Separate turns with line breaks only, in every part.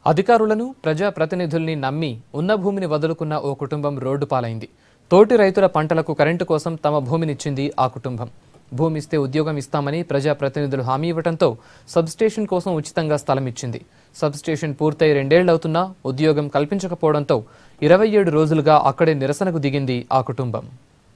అధికారులను ప్రజాప్రతినిధుల్ని నమ్మి ఉన్న భూమిని వదులుకున్న ఓ కుటుంబం రోడ్డు పాలైంది తోటి రైతుల పంటలకు కరెంటు కోసం తమ భూమినిచ్చింది ఆ కుటుంబం భూమి ఇస్తే ఉద్యోగం ఇస్తామని ప్రజాప్రతినిధులు హామీ ఇవ్వడంతో సబ్స్టేషన్ కోసం ఉచితంగా స్థలం ఇచ్చింది సబ్స్టేషన్ పూర్తయి రెండేళ్లవుతున్నా ఉద్యోగం కల్పించకపోవడంతో ఇరవై ఏడు రోజులుగా అక్కడే నిరసనకు దిగింది ఆ కుటుంబం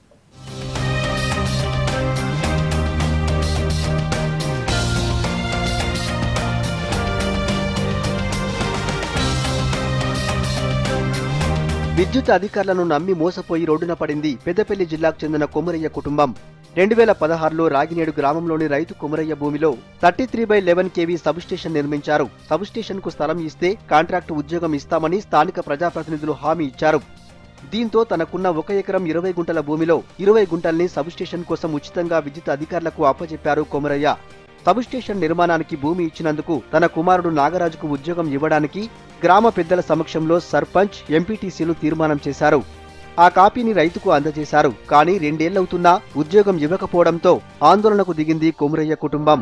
విద్యుత్ అధికారులను నమ్మి మోసపోయి రోడ్డున పడింది పెద్దపల్లి జిల్లాకు చెందిన కొమరయ్య కుటుంబం రెండు వేల పదహారులో రాగినేడు గ్రామంలోని రైతు కొమరయ్య భూమిలో thirty three by eleven KV substation నిర్మించారు సబ్స్టేషన్ కు స్థలం ఇస్తే కాంట్రాక్టు ఉద్యోగం ఇస్తామని స్థానిక ప్రజాప్రతినిధులు హామీ ఇచ్చారు దీంతో తనకున్న ఒక ఎకరం ఇరవై గుంటల భూమిలో ఇరవై గుంటల్ని సబ్స్టేషన్ కోసం ఉచితంగా విద్యుత్ అధికారులకు అప్పచెప్పారు కొమరయ్య సబ్స్టేషన్ నిర్మాణానికి భూమి ఇచ్చినందుకు తన కుమారుడు నాగరాజుకు ఉద్యోగం ఇవ్వడానికి గ్రామ పెద్దల సమక్షంలో సర్పంచ్ ఎంపీటీసీలు తీర్మానం చేశారు ఆ కాపీని రైతుకు అందజేశారు కానీ రెండేళ్లవుతున్నా ఉద్యోగం ఇవ్వకపోవడంతో ఆందోళనకు దిగింది కొమరయ్య కుటుంబం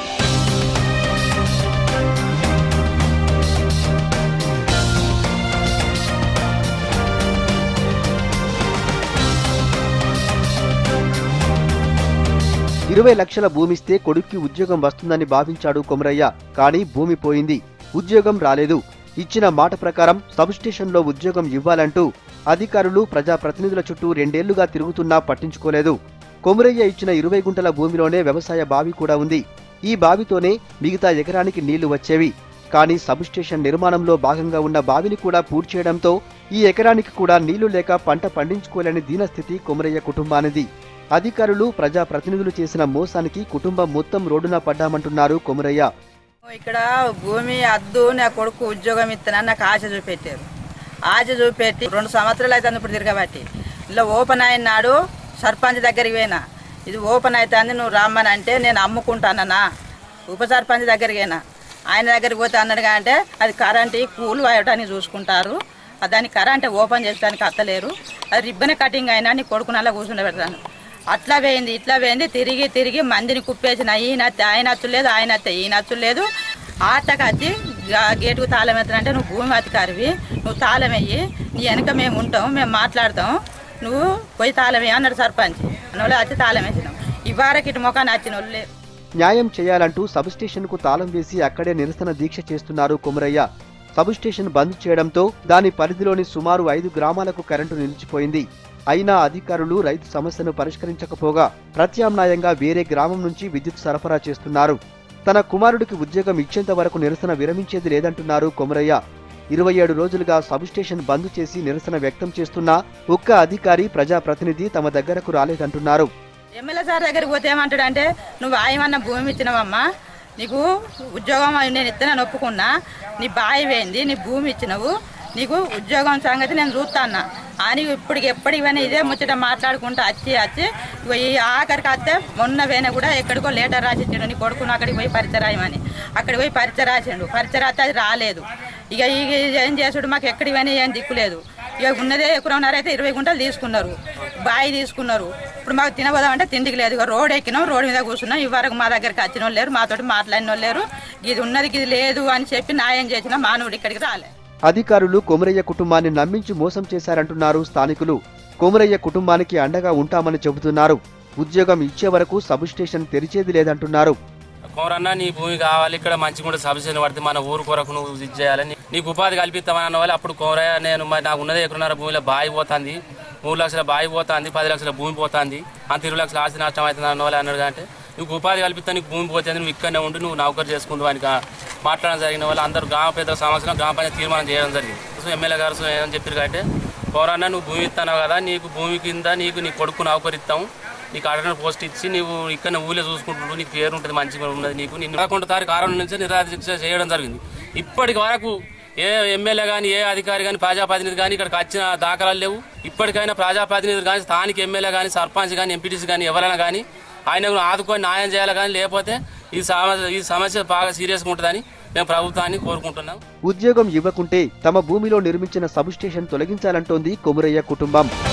ఇరవై లక్షల భూమిస్తే కొడుక్కి ఉద్యోగం వస్తుందని భావించాడు కొమరయ్య కానీ భూమి పోయింది ఉద్యోగం రాలేదు ఇచ్చిన మాట ప్రకారం సబ్స్టేషన్లో ఉద్యోగం ఇవ్వాలంటూ అధికారులు ప్రజాప్రతినిధుల చుట్టూ రెండేళ్లుగా తిరుగుతున్నా పట్టించుకోలేదు కొమరయ్య ఇచ్చిన ఇరవై గుంటల భూమిలోనే వ్యవసాయ బావి కూడా ఉంది ఈ బావితోనే మిగతా ఎకరానికి నీళ్లు వచ్చేవి కానీ సబ్స్టేషన్ నిర్మాణంలో భాగంగా ఉన్న బావిని కూడా పూర్తి చేయడంతో ఈ ఎకరానికి కూడా నీళ్లు లేక పంట పండించుకోలేని దీనస్థితి కొమరయ్య కుటుంబానిది అధికారులు ప్రజాప్రతినిధులు చేసిన మోసానికి కుటుంబం మొత్తం రోడ్డున పడ్డామంటున్నారు కొమరయ్య
ఇక్కడ భూమి అద్దు నా కొడుకు ఉద్యోగం ఇస్తానని నాకు ఆశ చూపెట్టారు ఆశ చూపెట్టి రెండు సంవత్సరాలు అయితే ఇప్పుడు తిరగబట్టి ఇలా ఓపెన్ అయిన నాడు సర్పంచ్ దగ్గరికి పోయినా ఇది ఓపెన్ అవుతుంది నువ్వు రమ్మని అంటే నేను అమ్ముకుంటానన్నా ఉప సర్పంచ్ దగ్గరికి పోయినా ఆయన దగ్గరికి పోతే అన్నాడు అంటే అది కరెంట్ కూలు వేయడానికి చూసుకుంటారు ఆ దాన్ని కరెంట్ ఓపెన్ చేయడానికి అత్తలేరు అది రిబ్బన్ కటింగ్ అయినా నీ కొడుకు నల్ల కూర్చుండ పెడతాను అట్లా పోయింది ఇట్లా పోయింది తిరిగి తిరిగి మందిని కుప్పేసిన ఈయన అత్తే ఆయన అచ్చులేదు ఆయన అత్తే ఈయన అచ్చులేదు ఆటకు వచ్చి గా- గేటుకు తాళం ఎత్తానంటే నువ్వు భూమి అధికారివి నువ్వు తాళం వెయ్యి నీ వెనక మేము ఉంటాం మేము మాట్లాడతాం నువ్వు పోయి తాళం వేయి అన్నాడు సర్పంచ్ అన్నోళ్ళు వచ్చి తాళం వేసినాం ఇవారకి ఇటు ముఖాన్ని వచ్చిన వాళ్ళు లేరు
న్యాయం చేయాలంటూ సబ్స్టేషన్కు తాళం వేసి అక్కడే నిరసన దీక్ష చేస్తున్నారు కొమరయ్య సబ్స్టేషన్ బంద్ చేయడంతో దాని పరిధిలోని సుమారు ఐదు గ్రామాలకు కరెంటు నిలిచిపోయింది అయినా అధికారులు రైతు సమస్యను పరిష్కరించకపోగా ప్రత్యామ్నాయంగా వేరే గ్రామం నుంచి విద్యుత్ సరఫరా చేస్తున్నారు తన కుమారుడికి ఉద్యోగం ఇచ్చేంత వరకు నిరసన విరమించేది లేదంటున్నారు కొమరయ్య ఇరవై ఏడు రోజులుగా సబ్స్టేషన్ బంద్ చేసి నిరసన వ్యక్తం చేస్తున్నా ఒక్క అధికారి ప్రజాప్రతినిధి తమ దగ్గరకు రాలేదంటున్నారు
ఎమ్మెల్యే సార్ దగ్గరికి పోతే ఏమంటాడు అంటే నువ్వు ఆయమన్న భూమి ఇచ్చినావమ్మా నీకు ఉద్యోగం నేను ఇస్తానని ఒప్పుకున్నా నీ బావి వేయింది నీ భూమి ఇచ్చినవు నీకు ఉద్యోగం సంగతి నేను చూస్తాన్నా అని ఇప్పటికి ఎప్పటికైనా ఇదే ముచ్చట మాట్లాడుకుంటూ వచ్చి వచ్చి ఇగో ఈ ఆఖరికి వస్తే మొన్న వేన కూడా ఎక్కడికో లేటర్ రాసిచ్చిండు నీ కొడుకును అక్కడికి పోయి పరిచయ రాయమని అక్కడికి పోయి పరిచయ రాసిండు పరిచయ రాస్తే అది రాలేదు ఇక ఇక ఏం చేసుడు మాకు ఎక్కడికి పోయినా ఏం దిక్కులేదు ఇక ఉన్నదే ఎకరన్నర అయితే ఇరవై గుంటలు తీసుకున్నారు బాయి తీసుకున్నారు ఇప్పుడు మాకు తినబోదాం అంటే తిండికి లేదు ఇక రోడ్ ఎక్కినాం రోడ్ మీద కూర్చున్నాం ఇవరకు మా దగ్గరికి వచ్చిన వాళ్ళు లేరు మాతోటి మాట్లాడిన వాళ్ళు లేరు ఇది ఉన్నది ఇది లేదు అని చెప్పి న్యాయం చేసిన మానవుడు ఇక్కడికి రాలే
అధికారులు కొమరయ్య కుటుంబాన్ని నమ్మించి మోసం చేశారంటున్నారు స్థానికులు కొమరయ్య కుటుంబానికి అండగా ఉంటామని చెబుతున్నారు ఉద్యోగం ఇచ్చే వరకు సబ్స్టేషన్ తెరిచేది లేదంటున్నారు
కోరన్నా నీ భూమి కావాలి ఇక్కడ మంచిగా కూడా సబ్సిడీ పడితే మన ఊరు కొరకు నువ్వు ఇది చేయాలని నీకు ఉపాధి కల్పిస్తామని అన్న వాళ్ళు అప్పుడు కోరయ్య నేను మరి నాకు ఉన్నదే ఎక్కడున్నర భూమిలో బావి పోతుంది మూడు లక్షల బావి పోతుంది పది లక్షల భూమి పోతుంది అంత ఇరవై లక్షల ఆస్తి నష్టం అవుతుంది అన్న వాళ్ళు అన్నాడు అంటే నీకు ఉపాధి కల్పిస్తా నీకు భూమి పోతుంది నువ్వు ఇక్కడనే ఉండి నువ్వు నౌకరు చేసుకుందు అని మాట్లాడడం జరిగిన వాళ్ళు అందరూ గ్రామ పెద్ద సంవత్సరం గ్రామ పంచాయతీ తీర్మానం చేయడం జరిగింది సో ఎమ్మెల్యే గారు సో ఏమని చెప్పారు కాబట్టి కోరన్నా నువ్వు భూమి ఇస్తావు కదా నీకు భూమి కింద నీకు నీ కొడుకు నౌకరిస్తాం నీకు అడగని పోస్ట్ ఇచ్చి నీవు ఇక్కడ ఊళ్ళో చూసుకుంటున్నావు నీకు పేరు ఉంటుంది మంచిగా ఉన్నది నీకు నిన్ను పదకొండు తారీఖు ఆరు నుంచి నిరాదీక్ష చేయడం జరిగింది ఇప్పటికి వరకు ఏ ఎమ్మెల్యే కానీ ఏ అధికారి కానీ ప్రజాప్రతినిధి కానీ ఇక్కడికి వచ్చిన దాఖలాలు లేవు ఇప్పటికైనా ప్రజాప్రతినిధులు కానీ స్థానిక ఎమ్మెల్యే కానీ సర్పంచ్ కానీ ఎంపీటీసీ కానీ ఎవరైనా కానీ ఆయనకు ఆదుకొని న్యాయం చేయాలి కానీ లేకపోతే ఈ సమస్య ఈ సమస్య బాగా సీరియస్గా ఉంటుందని మేము ప్రభుత్వాన్ని కోరుకుంటున్నాం
ఉద్యోగం ఇవ్వకుంటే తమ భూమిలో నిర్మించిన సబ్స్టేషన్ తొలగించాలంటోంది కొమరయ్య కుటుంబం